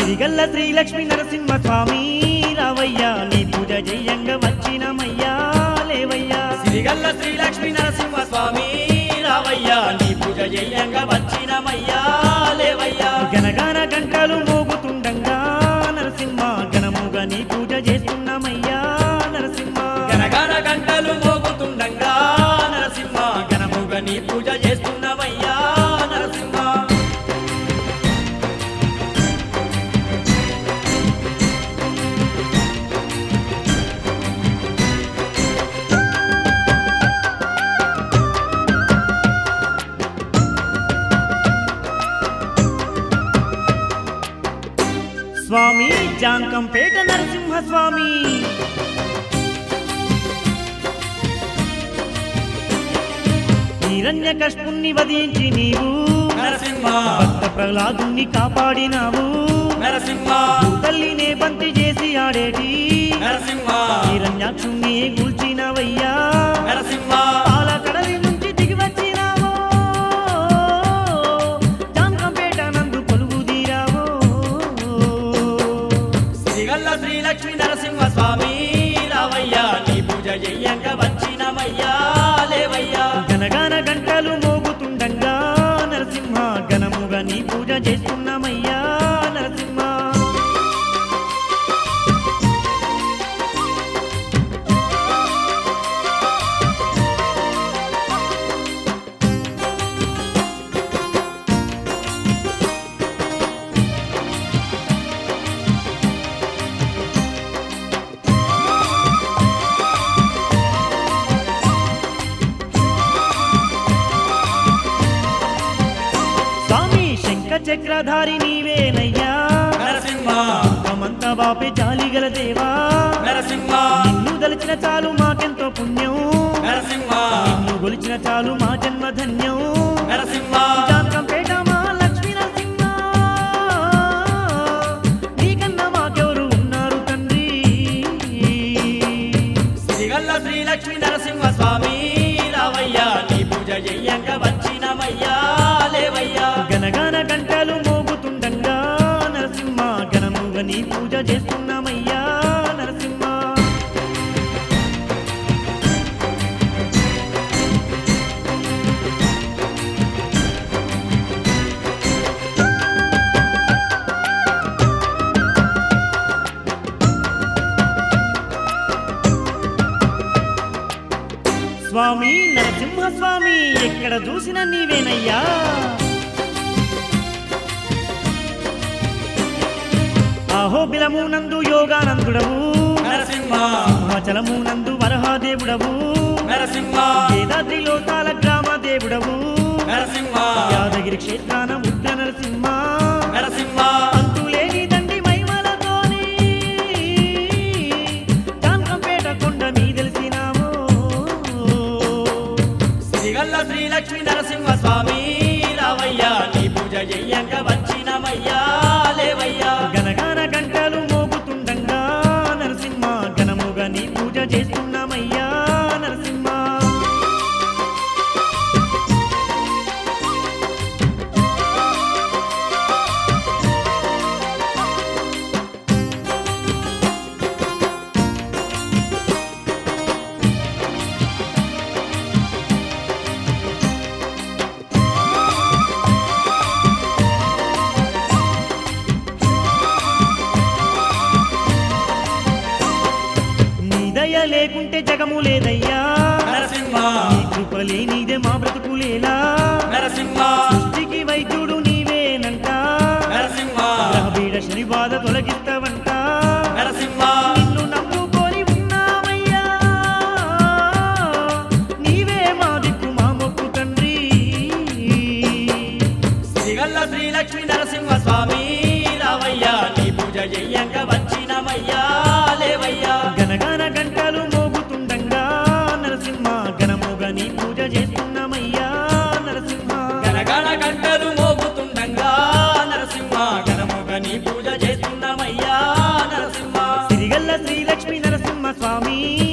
సిరిగల్ల శ్రీలక్ష్మి నరసింహ స్వామి రావయ్యా నీ పూజ చెయ్యంగా వచ్చినమయ్యా లేవయ్యా సిరిగల్ల శ్రీలక్ష్మీ నరసింహ స్వామి రావయ్యా నీ పూజ చెయ్యంగా వచ్చినమయ్యా లేవయ్యా గనగాన గంటలు మోగుతుండంగా నరసింహ గణముగా నీ పూజ చేస్తున్నామయ్యా నరసింహ గనగన గంటలు మోగుతుండగా నరసింహ గణముగా నీ పూజ చేస్తున్నవయ్యా నరసింహ స్వామి జాంకంపేట నరసింహ స్వామి హిరణ్య కష్పుణ్ణి వధించి నీవు నరసింహ భక్త ప్రహ్లాదుని కాపాడినావు నరసింహ తల్లినే బంతి చేసి ఆడేటి నరసింహ హిరణ్యాక్షుణ్ణి గూల్చినవయ్యా నరసింహ పాల కడలి నుంచి దిగి వచ్చినావో జాంకంపేట నందు కొలువు తీరావో శ్రీగల్ల శ్రీలక్ష్మీ నరసింహ స్వామి రావయ్యా నీ పూజ చెయ్యంగా వచ్చినమయ్యా లేవయ్యా గనగాన గంటలు మోగుతుండంగా నరసింహ గణముగా నీ పూజ చేస్తున్నామయ్యా నరసింహ స్వామి శంఖ చక్రధారి నీవేనయ్యా నరసింహ మంత బాపే జాలిగల దేవా నరసింహ నిన్ను దలిచిన చాలు మాకెంతో పుణ్యం నరసింహ నిన్ను గొలిచిన చాలు మా జన్మ ధన్యం నరసింహ జానకంపేట మా లక్ష్మీ నరసింహ నీకన్నా మాకెవరు ఉన్నారు తండ్రి శ్రీగల్ల శ్రీలక్ష్మీ నరసింహ స్వామి రావయ్యా నీ పూజ చెయ్యంగా వచ్చినమయ్యా లేవయ్యా గనగాన గంటలు మోగుతుండంగా నరసింహ గణముగా నీ పూజ చేస్తున్నామయ్యా నరసింహ స్వామి నరసింహ స్వామి ఎక్కడ చూసిన నీవేనయ్యా అహోబిలము నందు యోగానందుడవు నరసింహ సింహాచలము నందు వరహాదేవుడవు నరసింహ వేదాద్రిలో తాల గ్రామ దేవుడవు నరసింహ యాదగిరి క్షేత్రాన ముద్ర నరసింహ నరసింహ అంతులేని దండి మైమలతోని జానకంపేట కొండ మీ తెలిసినావో శ్రీగల్ల శ్రీలక్ష్మీ నరసింహ స్వామి రావయ్యా నీ పూజ చెయ్యంగా వచ్చినమయ్యా లేవయ్యా గనగాన గంటలు మోగుతుండంగా నరసింహ గణముగా నీ పూజ చేస్తున్నామయ్యా నరసింహ నీ దయ లేకుంటే జగము లేదయ్యా నరసింహ నీ కృప లేనిదే మా బ్రతుకులేలా నరసింహ సృష్టికి వైద్యుడు నీవేనంట నరసింహ గ్రహబీడ శని బాధ తొలగిస్తావంట నరసింహ నిన్ను నమ్ముకొని ఉన్నామయ్యా నీవే మా దిక్కు మా మొక్కు తండ్రి శ్రీగల్ల శ్రీలక్ష్మీ నరసింహ స్వామి రావయ్యా నీ పూజ చెయ్యంగా వచ్చినమయ్యా లేవయ్యా గనగాన గంటలు మోగుతుండంగా నరసింహ గణముగా నీ పూజ చేస్తున్నామయ్యా నరసింహ గనగన గంటలు మోగుతుండగా నరసింహ గణముగా నీ పూజ చేస్తున్నామయ్యా నరసింహ సిరిగల్ల శ్రీలక్ష్మీ నరసింహ స్వామి